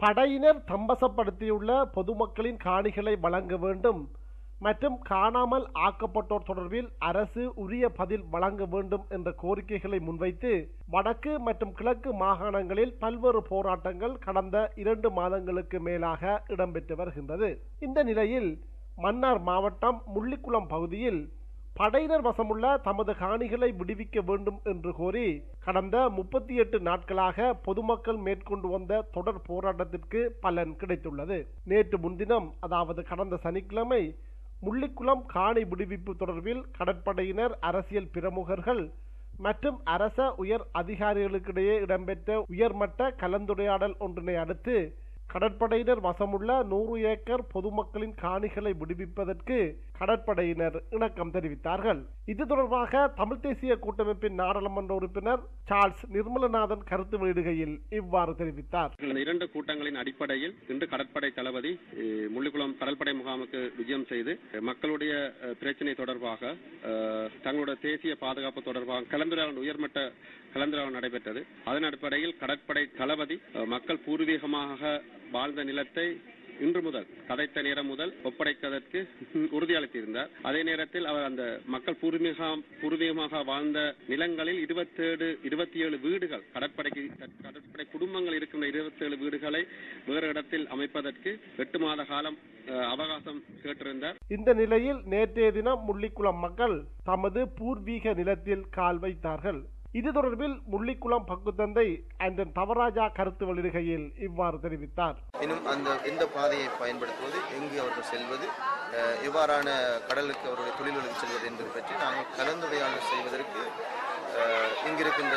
படையினர் தம்பசப்படுத்தியுள்ள பொதுமக்களின் காணிகளை வழங்க வேண்டும் மற்றும் காணாமல் ஆக்கப்பட்டோர் தொடர்பில் அரசு உரிய பதில் வழங்க வேண்டும் என்ற கோரிக்கைகளை முன்வைத்து வடக்கு மற்றும் கிழக்கு மாகாணங்களில் பல்வேறு போராட்டங்கள் கடந்த இரண்டு மாதங்களுக்கு மேலாக இடம்பெற்று வருகின்றது இந்த நிலையில் மன்னார் மாவட்டம் முள்ளிக்குளம் பகுதியில் படையினர் வசமுள்ள தமது காணிகளை விடுவிக்க வேண்டும் என்று கோரி கடந்த முப்பத்தி எட்டு நாட்களாக பொதுமக்கள் மேற்கொண்டு வந்த தொடர் போராட்டத்திற்கு பலன் கிடைத்துள்ளது நேற்று முன்தினம் அதாவது கடந்த சனிக்கிழமை முள்ளிக்குளம் காணி விடுவிப்பு தொடர்பில் கடற்படையினர் அரசியல் பிரமுகர்கள் மற்றும் அரச உயர் அதிகாரிகளுக்கிடையே இடம்பெற்ற உயர்மட்ட கலந்துரையாடல் ஒன்றினை அடுத்து கடற்படையினர் வசமுள்ள நூறு ஏக்கர் பொதுமக்களின் காணிகளை விடுவிப்பதற்கு கடற்படையினர் இணக்கம் தெரிவித்தார்கள் இது தொடர்பாக தமிழ் தேசிய கூட்டமைப்பின் நாடாளுமன்ற உறுப்பினர் சார்ல்ஸ் நிர்மலநாதன் கருத்து வெளியிடுகையில் இவ்வாறு தெரிவித்தார் இந்த இரண்டு கூட்டங்களின் அடிப்படையில் இன்று கடற்படை தளபதி அஹ், முள்ளிக்குளம் கடற்படை முகாமுக்கு விஜயம் செய்து அஹ், மக்களுடைய அஹ், பிரச்சினை தொடர்பாக அஹ், தங்களுடைய தேசிய பாதுகாப்பு தொடர்பாக கலந்துரையாடல் உயர்மட்ட கலந்துரையாடல் நடைபெற்றது அதன் அடிப்படையில் கடற்படை தளபதி அஹ், மக்கள் பூர்வீகமாக வாழ்ந்த நிலத்தை இன்று முதல் கதைத்த நேரம் முதல் ஒப்படைப்பதற்கு உறுதியளித்திருந்தார் அதே நேரத்தில் அவர் அந்த மக்கள் பூர்வீக பூர்வீகமாக வாழ்ந்த நிலங்களில் இருபத்தேழு இருபத்தி ஏழு வீடுகள் கடற்படைக்கு கடற்படை குடும்பங்கள் இருக்கின்ற இருபத்தேழு வீடுகளை வேறு இடத்தில் அமைப்பதற்கு எட்டு மாத காலம் அஹ், அவகாசம் கேட்டிருந்தார் இந்த நிலையில் நேற்றைய தினம் முள்ளிக்குளம் மக்கள் தமது பூர்வீக நிலத்தில் கால் வைத்தார்கள் இது தொடர்பில் முள்ளிக்குளம் பங்குத்தந்தை ஆண்டன் தவராஜா கருத்து வெளியிடுகையில் இவ்வாறு தெரிவித்தார் இன்னும் அந்த எந்த பாதையை பயன்படுத்துவது எங்கு அவர்கள் செல்வது அஹ், எவ்வாறான கடலுக்கு அவருடைய தொழில்களுக்கு செல்வது என்பது பற்றி நாங்கள் கலந்துரையாடல் செய்வதற்கு அஹ், இங்கிருக்கின்ற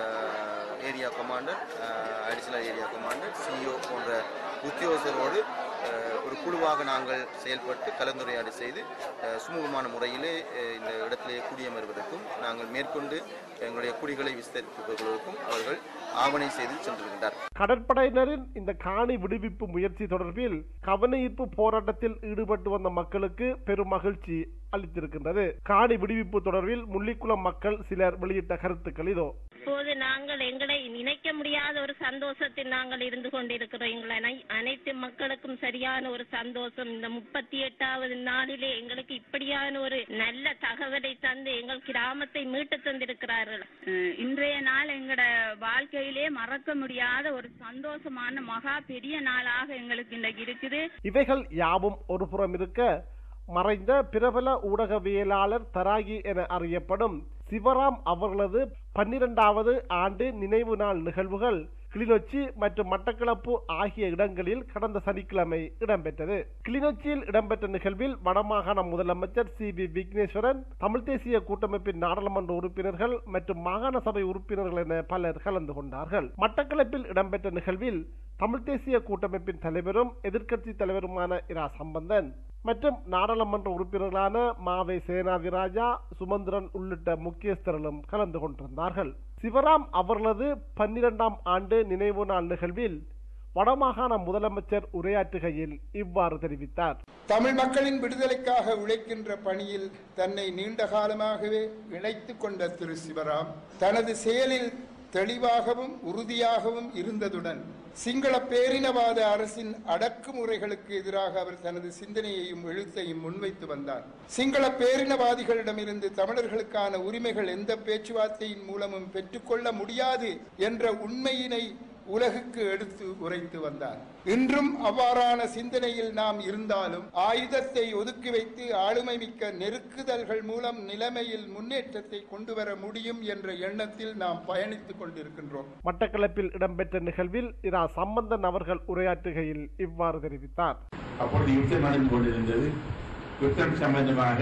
area commander additional area commander CEO போன்ற உத்தியோகஸ்தரோடு அஹ், ஒரு குழுவாக நாங்கள் செயல்பட்டு கலந்துரையாடல் செய்து அஹ், சுமூகமான முறையிலே அஹ், இந்த இடத்திலே குடியமர்வதற்கும் நாங்கள் மேற்கொண்டு எங்களுடைய குடிகளை விஸ்தரித்துக் கொள்வதற்கும் அவர்கள் ஆவணை செய்து சென்றிருக்கின்றார் கடற்படையினரின் இந்த காணி விடுவிப்பு முயற்சி தொடர்பில் கவன ஈர்ப்பு போராட்டத்தில் ஈடுபட்டு வந்த மக்களுக்கு பெரும் மகிழ்ச்சி அளித்திருக்கின்றது காணி விடுவிப்பு தொடர்பில் முள்ளிக்குளம் மக்கள் சிலர் வெளியிட்ட கருத்துக்கள் இதோ இப்போது நாங்கள் எங்களை நினைக்க முடியாத ஒரு சந்தோஷத்தில் நாங்கள் இருந்து கொண்டிருக்கிறோம் எங்கள் அனை- அனைத்து மக்களுக்கும் சரியான ஒரு சந்தோஷம் இந்த முப்பத்தி எட்டாவது நாளிலே எங்களுக்கு இப்படியான ஒரு நல்ல தகவலை தந்து எங்கள் கிராமத்தை மீட்டு தந்திருக்கிறார்கள் அஹ் இன்றைய நாள் எங்களோட வாழ்க்கையிலே மறக்க முடியாத ஒரு சந்தோஷமான மகா பெரிய நாளாக எங்களுக்கு இன்றைக்கு இருக்குது இவைகள் யாவும் ஒரு புறம் இருக்க மறைந்த பிரபல ஊடகவியலாளர் தராகி என அறியப்படும் சிவராம் அவர்களது பன்னிரண்டாவது ஆண்டு நினைவு நாள் நிகழ்வுகள் கிளிநொச்சி மற்றும் மட்டக்களப்பு ஆகிய இடங்களில் கடந்த சனிக்கிழமை இடம்பெற்றது கிளிநொச்சியில் இடம்பெற்ற நிகழ்வில் வடமாகாண முதலமைச்சர் சி பி விக்னேஸ்வரன் தமிழ் தேசிய கூட்டமைப்பின் நாடாளுமன்ற உறுப்பினர்கள் மற்றும் மாகாண சபை உறுப்பினர்கள் என பலர் கலந்து கொண்டார்கள் மட்டக்களப்பில் இடம்பெற்ற நிகழ்வில் தமிழ் தேசிய கூட்டமைப்பின் தலைவரும் எதிர்க்கட்சி தலைவருமான இரா சம்பந்தன் மற்றும் நாடாளுமன்ற உறுப்பினர்களான மாவை சேனாதிராஜா சுமந்திரன் உள்ளிட்ட முக்கியஸ்தர்களும் கலந்து கொண்டிருந்தார்கள் சிவராம் அவர்களது பன்னிரெண்டாம் ஆண்டு நினைவு நாள் நிகழ்வில் வடமாகாண முதலமைச்சர் உரையாற்றுகையில் இவ்வாறு தெரிவித்தார் தமிழ் மக்களின் விடுதலைக்காக உழைக்கின்ற பணியில் தன்னை நீண்ட காலமாகவே இணைத்துக் கொண்ட திரு சிவராம் தனது செயலில் தெளிவாகவும் உறுதியாகவும் இருந்ததுடன் சிங்கள பேரினவாத அரசின் அடக்குமுறைகளுக்கு எதிராக அவர் தனது சிந்தனையையும் எழுத்தையும் முன்வைத்து வந்தார் சிங்கள பேரினவாதிகளிடமிருந்து தமிழர்களுக்கான உரிமைகள் எந்த பேச்சுவார்த்தையின் மூலமும் பெற்றுக்கொள்ள முடியாது என்ற உண்மையினை உலகுக்கு எடுத்து உரைத்து வந்தார் இன்றும் அவ்வாறான சிந்தனையில் நாம் இருந்தாலும் ஆயுதத்தை ஒதுக்கி வைத்து ஆளுமை மிக்க நெருக்குதல்கள் மூலம் நிலைமையில் முன்னேற்றத்தை கொண்டு வர முடியும் என்ற எண்ணத்தில் நாம் பயணித்துக் கொண்டிருக்கின்றோம் மட்டக்களப்பில் இடம்பெற்ற நிகழ்வில் இரா சம்பந்தன் அவர்கள் உரையாற்றுகையில் இவ்வாறு தெரிவித்தார் அப்பொழுது யுத்தம் நடந்து கொண்டிருந்தது யுத்தம் சம்பந்தமாக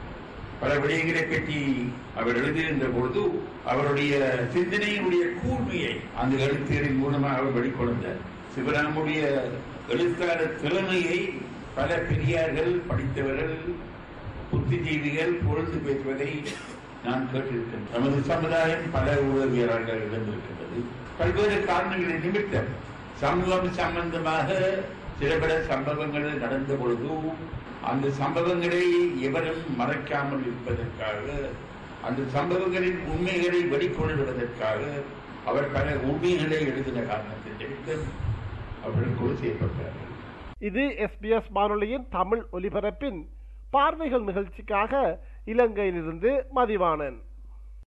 பல விடயங்களை பற்றி அவர் எழுதியிருந்த பொழுது அவருடைய சிந்தனையினுடைய கூர்மையை அந்த எழுத்துகளின் மூலமாக அவர் வெளிக்கொண்டார் சிவராமுடைய எழுத்தாளர் திறமையை பல பெரியார்கள் படித்தவர்கள் புத்திஜீவிகள் புகழ்ந்து பேசுவதை நான் கேட்டிருக்கிறேன் நமது சமுதாயம் பல உதவியாளர்கள் இழந்திருக்கின்றது பல்வேறு காரணங்களின் நிமித்தம் சமூகம் சம்பந்தமாக சில பல சம்பவங்கள் நடந்த பொழுது அந்த சம்பவங்களை எவரும் மறைக்காமல் இருப்பதற்காக அந்த சம்பவங்களின் உண்மைகளை வெளிக்கொள்வதற்காக அவர் பல உண்மைகளை எழுதின காரணத்தை நிமித்தம் அவருக்கு கைதோடு செய்யப்பட்டார்கள் இது எஸ்பிஎஸ் வானொலியின் தமிழ் ஒலிபரப்பின் பார்வைகள் நிகழ்ச்சிக்காக இலங்கையிலிருந்து மதிவாணன்